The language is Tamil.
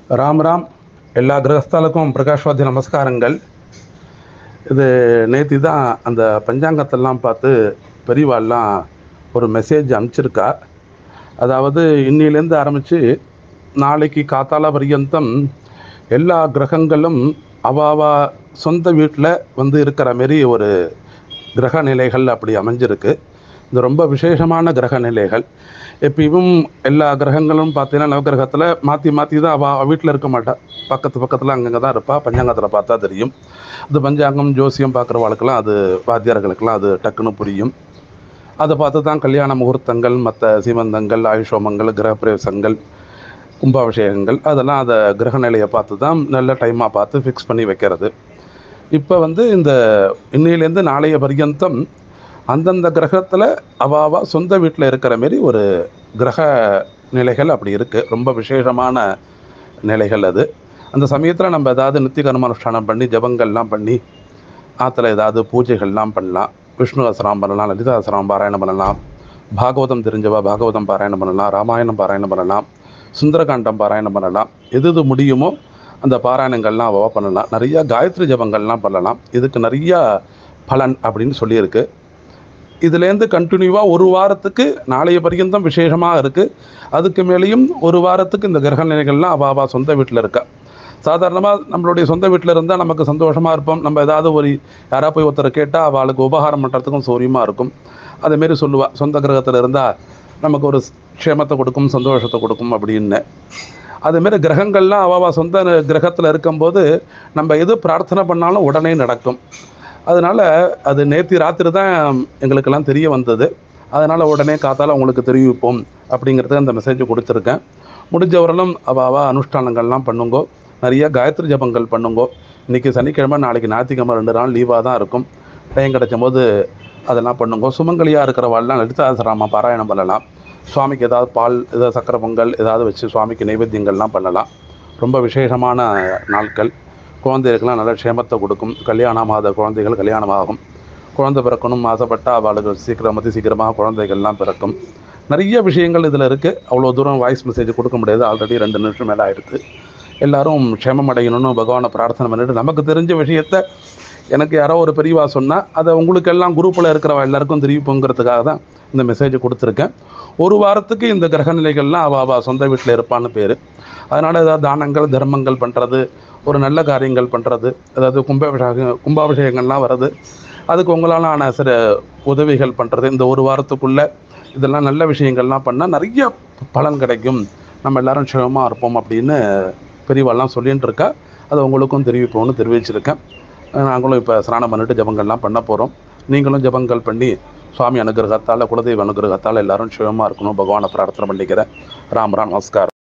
ராம் ராம் எல்லா கிரகஸ்தாலுக்கும் பிரகாஷ்வாதி நமஸ்காரங்கள் இது நேற்று தான் அந்த பஞ்சாங்கத்தெல்லாம் பார்த்து பெரியவாள்லாம் ஒரு மெசேஜ் அனுப்பிச்சிருக்கா அதாவது இன்னிலேருந்து ஆரம்பித்து நாளைக்கு காத்தால பரியந்தம் எல்லா கிரகங்களும் அவாவா சொந்த வீட்டில் வந்து இருக்கிற மாரி ஒரு கிரக நிலைகள் அப்படி அமைஞ்சிருக்கு இது ரொம்ப விசேஷமான கிரக நிலைகள் எப்பயும் எல்லா கிரகங்களும் பார்த்தீங்கன்னா நவகிரகத்தில் மாற்றி மாற்றி தான் அவள் வீட்டில் இருக்க மாட்டா பக்கத்து பக்கத்தில் அங்கங்கே தான் இருப்பா பஞ்சாங்கத்தில் பார்த்தா தெரியும் அது பஞ்சாங்கம் ஜோசியம் பார்க்குறவாளுக்கெல்லாம் அது வாத்தியார்களுக்கெல்லாம் அது டக்குன்னு புரியும் அதை பார்த்து தான் கல்யாண முகூர்த்தங்கள் மற்ற சீமந்தங்கள் ஆயுஷோமங்கள் கிரகப்பிரவேசங்கள் கும்பாபிஷேகங்கள் அதெல்லாம் அதை கிரக நிலையை பார்த்து தான் நல்ல டைமாக பார்த்து ஃபிக்ஸ் பண்ணி வைக்கிறது இப்போ வந்து இந்த இன்னையிலேருந்து நாளைய பர்யந்தம் அந்தந்த கிரகத்தில் அவாவா சொந்த வீட்டில் இருக்கிற மாரி ஒரு கிரக நிலைகள் அப்படி இருக்குது ரொம்ப விசேஷமான நிலைகள் அது அந்த சமயத்தில் நம்ம ஏதாவது நித்திய கர்மானுஷ்டானம் பண்ணி ஜபங்கள்லாம் பண்ணி ஆற்றுல ஏதாவது பூஜைகள்லாம் பண்ணலாம் விஷ்ணு அசராம் பண்ணலாம் லலிதா அசராம் பாராயணம் பண்ணலாம் பாகவதம் தெரிஞ்சவா பாகவதம் பாராயணம் பண்ணலாம் ராமாயணம் பாராயணம் பண்ணலாம் சுந்தரகாண்டம் பாராயணம் பண்ணலாம் எது எது முடியுமோ அந்த பாராயணங்கள்லாம் அவா பண்ணலாம் நிறைய காயத்ரி ஜபங்கள்லாம் பண்ணலாம் இதுக்கு நிறைய பலன் அப்படின்னு சொல்லியிருக்கு இதுலேருந்து கண்டினியூவாக ஒரு வாரத்துக்கு நாளைய பர்யந்தம் விசேஷமாக இருக்குது அதுக்கு மேலேயும் ஒரு வாரத்துக்கு இந்த கிரக நிலைகள்லாம் அவ அவ சொந்த வீட்டில் இருக்கா சாதாரணமாக நம்மளுடைய சொந்த வீட்டில் இருந்தால் நமக்கு சந்தோஷமாக இருப்போம் நம்ம ஏதாவது ஒரு யாராவது போய் ஒருத்தரை கேட்டால் அவளுக்கு உபகாரம் பண்ணுறதுக்கும் சௌரியமாக இருக்கும் அதேமாரி சொல்லுவாள் சொந்த கிரகத்தில் இருந்தால் நமக்கு ஒரு க்ஷேமத்தை கொடுக்கும் சந்தோஷத்தை கொடுக்கும் அப்படின்னு அதேமாரி கிரகங்கள்லாம் அவ சொந்த கிரகத்தில் இருக்கும்போது நம்ம எது பிரார்த்தனை பண்ணாலும் உடனே நடக்கும் அதனால் அது நேற்று ராத்திரி தான் எங்களுக்கெல்லாம் தெரிய வந்தது அதனால் உடனே காத்தால உங்களுக்கு தெரிவிப்போம் அப்படிங்கிறதுக்கு அந்த மெசேஜ் கொடுத்துருக்கேன் முடிஞ்சவரெல்லாம் அவாவா அனுஷ்டானங்கள்லாம் பண்ணுங்கோ நிறைய காயத்ரி ஜபங்கள் பண்ணுங்கோ இன்றைக்கி சனிக்கிழமை நாளைக்கு ஞாயிற்றுக்கிழமை ரெண்டு நாள் லீவாக தான் இருக்கும் டைம் கிடைச்சும் போது அதெல்லாம் பண்ணுங்க சுமங்கலியாக இருக்கிறவாள்லாம் லலிதாசராமா பாராயணம் பண்ணலாம் சுவாமிக்கு ஏதாவது பால் ஏதாவது சக்கரை பொங்கல் ஏதாவது வச்சு சுவாமிக்கு நைவேத்தியங்கள்லாம் பண்ணலாம் ரொம்ப விசேஷமான நாட்கள் குழந்தைகளுக்கெல்லாம் நல்ல க்ஷேமத்தை கொடுக்கும் கல்யாணமாகாத குழந்தைகள் கல்யாணமாகும் குழந்தை பிறக்கணும் ஆசைப்பட்டா அவளுக்கு சீக்கிரம் அதி சீக்கிரமாக குழந்தைகள்லாம் பிறக்கும் நிறைய விஷயங்கள் இதில் இருக்குது அவ்வளோ தூரம் வாய்ஸ் மெசேஜ் கொடுக்க முடியாது ஆல்ரெடி ரெண்டு நிமிஷம் மேலே ஆயிடுது எல்லாரும் க்ஷேமம் அடையணும்னு பகவானை பிரார்த்தனை பண்ணிட்டு நமக்கு தெரிஞ்ச விஷயத்த எனக்கு யாரோ ஒரு பெரியவா சொன்னால் அதை உங்களுக்கு எல்லாம் குரூப்பில் இருக்கிறவ எல்லாருக்கும் தெரிவிப்புங்கிறதுக்காக தான் இந்த மெசேஜ் கொடுத்துருக்கேன் ஒரு வாரத்துக்கு இந்த கிரக நிலைகள்லாம் அவள் அவள் சொந்த வீட்டில் இருப்பான்னு பேர் அதனால் ஏதாவது தானங்கள் தர்மங்கள் பண்ணுறது ஒரு நல்ல காரியங்கள் பண்ணுறது அதாவது கும்பாபிஷேகம் கும்பாபிஷேகங்கள்லாம் வருது அதுக்கு உங்களால் ஆன சில உதவிகள் பண்ணுறது இந்த ஒரு வாரத்துக்குள்ளே இதெல்லாம் நல்ல விஷயங்கள்லாம் பண்ணால் நிறைய பலன் கிடைக்கும் நம்ம எல்லாரும் க்ஷேமமாக இருப்போம் அப்படின்னு பெரியவாள்லாம் சொல்லின்னு இருக்கா அதை உங்களுக்கும் தெரிவிப்போம்னு தெரிவிச்சிருக்கேன் நாங்களும் இப்போ ஸ்நானம் பண்ணிட்டு ஜபங்கள்லாம் பண்ண போகிறோம் நீங்களும் ஜபங்கள் பண்ணி சுவாமி அனுகிரகத்தால் குலதெய்வ அனுகிரகத்தால் எல்லாரும் க்ஷேமமாக இருக்கணும் பகவானை பிரார்த்தனை பண்ணிக்கிறேன் ராம் ராம் நமஸ்காரம்